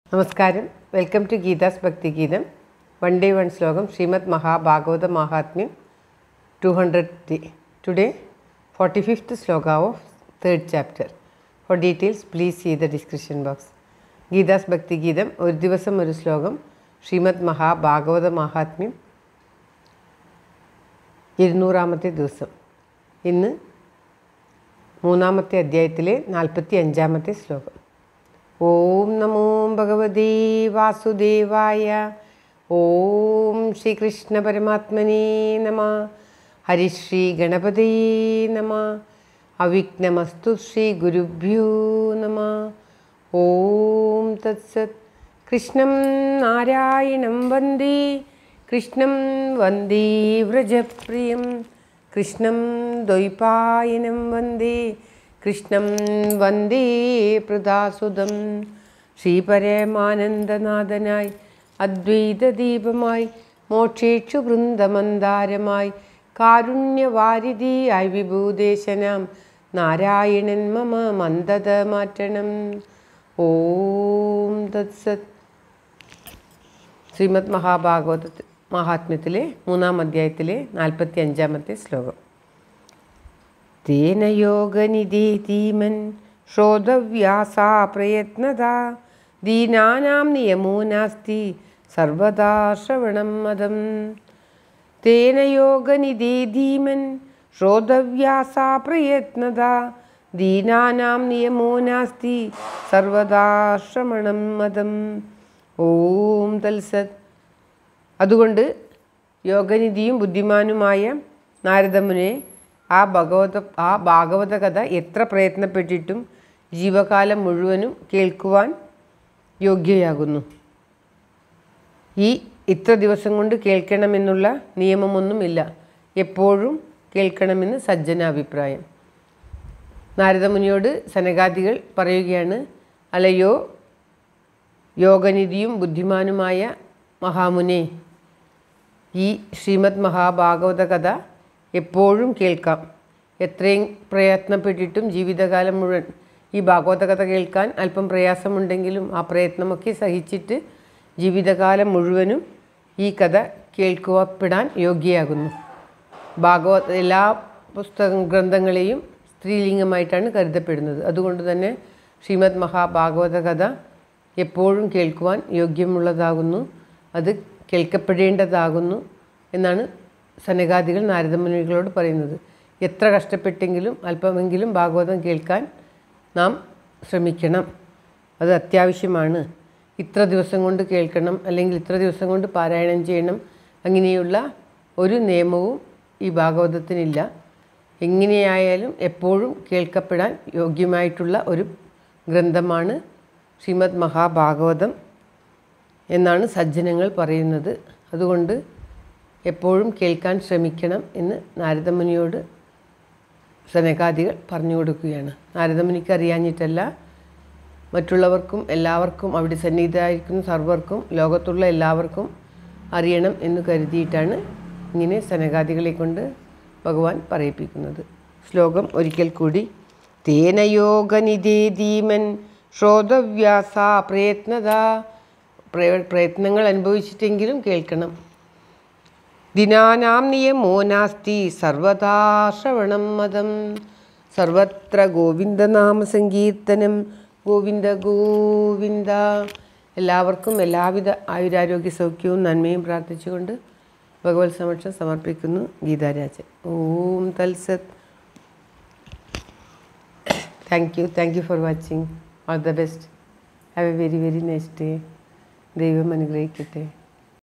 നമസ്കാരം welcome to Geetha's ഭക്തിഗീതം one day one ശ്ലോകം Srimad Mahabhagavata Mahatmyam two hundred today forty fifth ശ്ലോക of third chapter for details please see the description box Geetha's ഭക്തിഗീതം ഒരു ദിവസം ഒരു ശ്ലോകം ശ്രീമദ് മഹാഭാഗവത മഹാത്മ്യം ഇരുന്നൂറാമത്തെ ദിവസം ഇന്ന് മൂന്നാമത്തെ അധ്യായത്തിലെ നാൽപ്പത്തി അഞ്ചാമത്തെ ശ്ലോകം ഓം നമോ ഭഗവതേ വാസുദേവായ ഓം ശ്രീകൃഷ്ണ പരമാത്മനേ നമ ഹരിശ്രീ ഗണപതേ നമ അവിഘ്നമസ്തു ശ്രീ ഗുരുഭ്യോ നമ ഓം തത്സത് കൃഷ്ണം നാരായണം വന്ദേ കൃഷ്ണം വന്ദേ വ്രജപ്രിയം കൃഷ്ണം ദ്വൈപായനം വന്ദേ കൃഷ്ണം വന്ദേ പ്രദാസുതം ശ്രീപരമാനന്ദനാഥനായി അദ്വൈതദീപമായി മോക്ഷേക്ഷു വൃന്ദമന്ദാരമായി കാരുണ്യവാരിധിയായി വിഭൂദേശനാം നാരായണൻ മമ മന്ദത മാറ്റണം ഓം തത്സത് ശ്രീമദ് മഹാഭാഗവത മഹാത്മ്യത്തിലെ മൂന്നാം അധ്യായത്തിലെ നാൽപ്പത്തി അഞ്ചാമത്തെ ശ്ലോകം തേന യോഗനിധി ധീമൻ ശ്രോതവ്യാസാ പ്രയത്നത ദീനാനാം നിയമോ നാസ്തി സർവദാ ശ്രവണം മതം തേന യോഗനിധി ധീമൻ ശ്രോതവ്യാസാ പ്രയത്നത ദീനാനാം നിയമോ നാസ്തി സർവദാ ശ്രമണം മതം ഓം തൽസത് അതുകൊണ്ട് യോഗനിധിയും ബുദ്ധിമാനുമായ നാരദമുനെ ആ ഭഗവത ആ ഭാഗവത കഥ എത്ര പ്രയത്നപ്പെട്ടിട്ടും ജീവകാലം മുഴുവനും കേൾക്കുവാൻ യോഗ്യയാകുന്നു ഈ ഇത്ര ദിവസം കൊണ്ട് കേൾക്കണമെന്നുള്ള നിയമമൊന്നുമില്ല എപ്പോഴും കേൾക്കണമെന്ന് സജ്ജന അഭിപ്രായം നാരദമുനിയോട് സനകാദികൾ പറയുകയാണ് അലയോ യോഗനിധിയും ബുദ്ധിമാനുമായ മഹാമുനെ ഈ ശ്രീമദ് മഹാഭാഗവത കഥ എപ്പോഴും കേൾക്കാം എത്രയും പ്രയത്നപ്പെട്ടിട്ടും ജീവിതകാലം മുഴുവൻ ഈ ഭാഗവത കഥ കേൾക്കാൻ അല്പം പ്രയാസമുണ്ടെങ്കിലും ആ പ്രയത്നമൊക്കെ സഹിച്ചിട്ട് ജീവിതകാലം മുഴുവനും ഈ കഥ കേൾക്കുവപ്പെടാൻ യോഗ്യയാകുന്നു ഭാഗവത എല്ലാ പുസ്തക ഗ്രന്ഥങ്ങളെയും സ്ത്രീലിംഗമായിട്ടാണ് കരുതപ്പെടുന്നത് അതുകൊണ്ട് തന്നെ ശ്രീമദ് മഹാഭാഗവത കഥ എപ്പോഴും കേൾക്കുവാൻ യോഗ്യമുള്ളതാകുന്നു അത് കേൾക്കപ്പെടേണ്ടതാകുന്നു എന്നാണ് സനകാദികൾ നാരദമുനികളോട് പറയുന്നത് എത്ര കഷ്ടപ്പെട്ടെങ്കിലും അല്പമെങ്കിലും ഭാഗവതം കേൾക്കാൻ നാം ശ്രമിക്കണം അത് അത്യാവശ്യമാണ് ഇത്ര ദിവസം കൊണ്ട് കേൾക്കണം അല്ലെങ്കിൽ ഇത്ര ദിവസം കൊണ്ട് പാരായണം ചെയ്യണം അങ്ങനെയുള്ള ഒരു നിയമവും ഈ ഭാഗവതത്തിനില്ല എങ്ങനെയായാലും എപ്പോഴും കേൾക്കപ്പെടാൻ യോഗ്യമായിട്ടുള്ള ഒരു ഗ്രന്ഥമാണ് ശ്രീമദ് മഹാഭാഗവതം എന്നാണ് സജ്ജനങ്ങൾ പറയുന്നത് അതുകൊണ്ട് എപ്പോഴും കേൾക്കാൻ ശ്രമിക്കണം എന്ന് നാരദമുനിയോട് സനകാദികൾ പറഞ്ഞു കൊടുക്കുകയാണ് നാരദമുനിക്ക് അറിയാഞ്ഞിട്ടല്ല മറ്റുള്ളവർക്കും എല്ലാവർക്കും അവിടെ സന്നിഹിതരായിരിക്കുന്ന സർവർക്കും ലോകത്തുള്ള എല്ലാവർക്കും അറിയണം എന്ന് കരുതിയിട്ടാണ് ഇങ്ങനെ സനകാദികളെ കൊണ്ട് ഭഗവാൻ പറയിപ്പിക്കുന്നത് ശ്ലോകം ഒരിക്കൽ കൂടി തേനയോഗനിധേ ധീമൻ ശ്രോതവ്യാസ പ്രയത്നത പ്രയത്നങ്ങൾ അനുഭവിച്ചിട്ടെങ്കിലും കേൾക്കണം ദിനാനാം നിയമോ നാസ്തി സർവതാ ശ്രവണം മതം സർവത്ര ഗോവിന്ദനാമ സങ്കീർത്തനം ഗോവിന്ദ ഗോവിന്ദ എല്ലാവർക്കും എല്ലാവിധ ആയുരാരോഗ്യ സൗഖ്യവും നന്മയും പ്രാർത്ഥിച്ചുകൊണ്ട് ഭഗവത് സമക്ഷം സമർപ്പിക്കുന്നു ഗീതാരാജൻ ഓം തൽസത് thank you thank you for watching all the best have a very very nice day ദൈവം അനുഗ്രഹിക്കട്ടെ